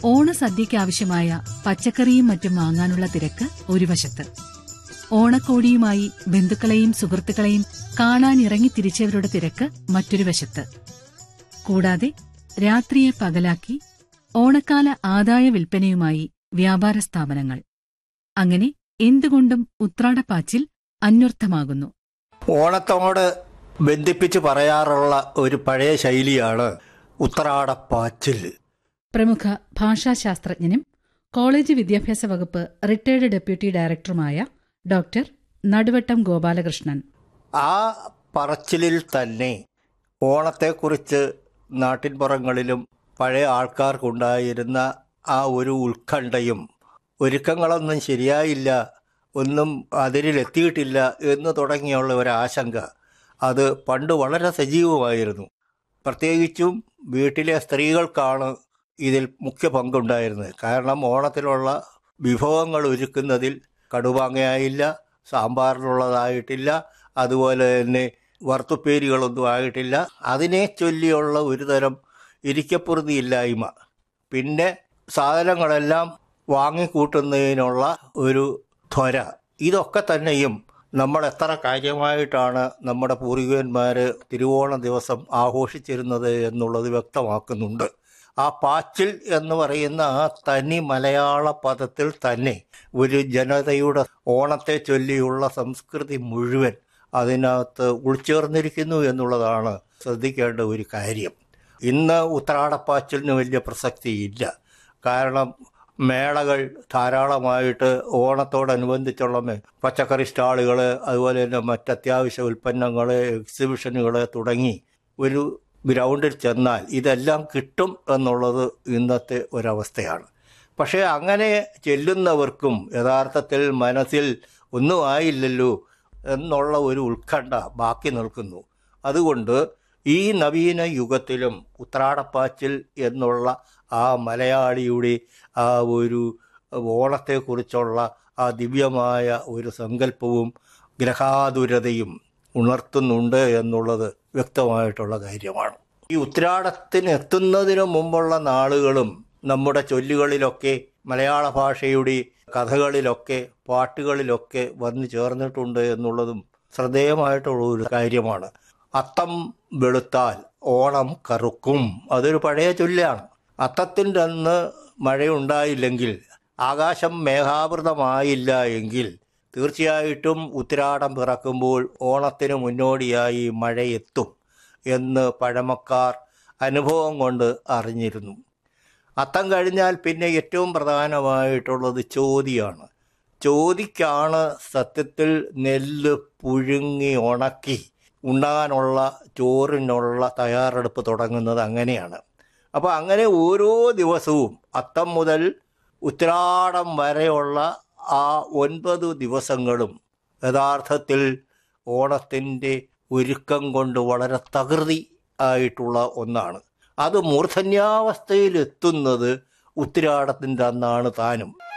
ഓണസദ്യയ്ക്കാവശ്യമായ പച്ചക്കറിയും മറ്റും വാങ്ങാനുള്ള തിരക്ക് ഒരു വശത്ത് ഓണക്കോടിയുമായി ബന്ധുക്കളെയും സുഹൃത്തുക്കളെയും കാണാനിറങ്ങി തിരിച്ചവരുടെ തിരക്ക് മറ്റൊരു വശത്ത് കൂടാതെ രാത്രിയെ പകലാക്കി ഓണക്കാല ആദായ വിൽപ്പനയുമായി വ്യാപാര സ്ഥാപനങ്ങൾ അങ്ങനെ എന്തുകൊണ്ടും ഉത്രാടപ്പാച്ചിൽ അന്വർത്ഥമാകുന്നു ഓണത്തോട് ബന്ധിപ്പിച്ച് പറയാറുള്ള ഒരു പഴയ ശൈലിയാണ് ഉത്രാടപ്പാച്ചിൽ പ്രമുഖ ഭാഷാശാസ്ത്രജ്ഞനും കോളേജ് വിദ്യാഭ്യാസ വകുപ്പ് റിട്ടയർഡ് ഡെപ്യൂട്ടി ഡയറക്ടറുമായ ഡോക്ടർ നടുവട്ടം ഗോപാലകൃഷ്ണൻ ആ പറച്ചിലിൽ തന്നെ ഓണത്തെക്കുറിച്ച് നാട്ടിൻപുറങ്ങളിലും പഴയ ആൾക്കാർക്കുണ്ടായിരുന്ന ആ ഒരു ഉത്കണ്ഠയും ഒരുക്കങ്ങളൊന്നും ശരിയായില്ല ഒന്നും അതിരിലെത്തിയിട്ടില്ല എന്ന് തുടങ്ങിയുള്ള ഒരു ആശങ്ക അത് പണ്ട് വളരെ സജീവമായിരുന്നു പ്രത്യേകിച്ചും വീട്ടിലെ സ്ത്രീകൾക്കാണ് ഇതിൽ മുഖ്യ പങ്കുണ്ടായിരുന്നത് കാരണം ഓണത്തിനുള്ള വിഭവങ്ങൾ ഒരുക്കുന്നതിൽ കടുമാങ്ങയായില്ല സാമ്പാറിനുള്ളതായിട്ടില്ല അതുപോലെ തന്നെ വറുത്തുപ്പേരികളൊന്നും ആയിട്ടില്ല അതിനെ ചൊല്ലിയുള്ള ഒരു തരം ഇരിക്കപ്പുറതിയില്ലായ്മ പിന്നെ സാധനങ്ങളെല്ലാം വാങ്ങിക്കൂട്ടുന്നതിനുള്ള ഒരു ത്വര ഇതൊക്കെ തന്നെയും നമ്മൾ എത്ര കാര്യമായിട്ടാണ് നമ്മുടെ പൂർവികന്മാർ തിരുവോണ ദിവസം ആഘോഷിച്ചിരുന്നത് എന്നുള്ളത് വ്യക്തമാക്കുന്നുണ്ട് ആ പാച്ചിൽ എന്ന് പറയുന്ന ആ തനി മലയാള പദത്തിൽ തന്നെ ഒരു ജനതയുടെ ഓണത്തെ ചൊല്ലിയുള്ള സംസ്കൃതി മുഴുവൻ അതിനകത്ത് ഉൾച്ചേർന്നിരിക്കുന്നു എന്നുള്ളതാണ് ശ്രദ്ധിക്കേണ്ട ഒരു കാര്യം ഇന്ന് ഉത്രാടപ്പാച്ചിലിന് വലിയ പ്രസക്തിയില്ല കാരണം മേളകൾ ധാരാളമായിട്ട് ഓണത്തോടനുബന്ധിച്ചുള്ള മേ- പച്ചക്കറി സ്റ്റാളുകൾ അതുപോലെ തന്നെ മറ്റത്യാവശ്യ ഉൽപ്പന്നങ്ങൾ എക്സിബിഷനുകൾ തുടങ്ങി ഒരു ഗ്രൗണ്ടിൽ ചെന്നാൽ ഇതെല്ലാം കിട്ടും എന്നുള്ളത് ഇന്നത്തെ ഒരവസ്ഥയാണ് പക്ഷേ അങ്ങനെ ചെല്ലുന്നവർക്കും യഥാർത്ഥത്തിൽ മനസ്സിൽ ഒന്നും ആയില്ലല്ലോ എന്നുള്ള ഒരു ഉത്കണ്ഠ ബാക്കി നിൽക്കുന്നു അതുകൊണ്ട് ഈ നവീന യുഗത്തിലും ഉത്രാടപ്പാച്ചിൽ എന്നുള്ള ആ മലയാളിയുടെ ആ ഒരു ഓണത്തെക്കുറിച്ചുള്ള ആ ദിവ്യമായ ഒരു സങ്കല്പവും ഗ്രഹാതുരതയും ഉണർത്തുന്നുണ്ട് എന്നുള്ളത് വ്യക്തമായിട്ടുള്ള കാര്യമാണ് ഈ ഉത്രാടത്തിന് എത്തുന്നതിന് മുമ്പുള്ള നാളുകളും നമ്മുടെ ചൊല്ലുകളിലൊക്കെ മലയാള ഭാഷയുടെ കഥകളിലൊക്കെ പാട്ടുകളിലൊക്കെ വന്നു ചേർന്നിട്ടുണ്ട് എന്നുള്ളതും ശ്രദ്ധേയമായിട്ടുള്ള ഒരു കാര്യമാണ് അത്തം വെളുത്താൽ ഓണം കറുക്കും അതൊരു പഴയ ചൊല്ലാണ് അത്തത്തിൻ്റെ അന്ന് മഴയുണ്ടായില്ലെങ്കിൽ ആകാശം മേഘാവൃതമായില്ല എങ്കിൽ തീർച്ചയായിട്ടും ഉത്തിരാടം പിറക്കുമ്പോൾ ഓണത്തിന് മുന്നോടിയായി മഴയെത്തും എന്ന് പഴമക്കാർ അനുഭവം കൊണ്ട് അറിഞ്ഞിരുന്നു അത്തം കഴിഞ്ഞാൽ പിന്നെ ഏറ്റവും പ്രധാനമായിട്ടുള്ളത് ചോതിയാണ് ചോതിക്കാണ് സത്യത്തിൽ നെല്ല് പുഴുങ്ങി ഉണക്കി ഉണ്ണാനുള്ള ചോറിനുള്ള തയ്യാറെടുപ്പ് തുടങ്ങുന്നത് അങ്ങനെയാണ് അപ്പോൾ അങ്ങനെ ഓരോ ദിവസവും അത്തം മുതൽ ഉത്രാടം വരെയുള്ള ആ ഒൻപത് ദിവസങ്ങളും യഥാർത്ഥത്തിൽ ഓണത്തിൻ്റെ ഒരുക്കം കൊണ്ട് വളരെ തകൃതി ആയിട്ടുള്ള ഒന്നാണ് അത് മൂർധന്യാവസ്ഥയിലെത്തുന്നത് ഉത്തിരാടത്തിൻ്റെ അന്നാണ് താനും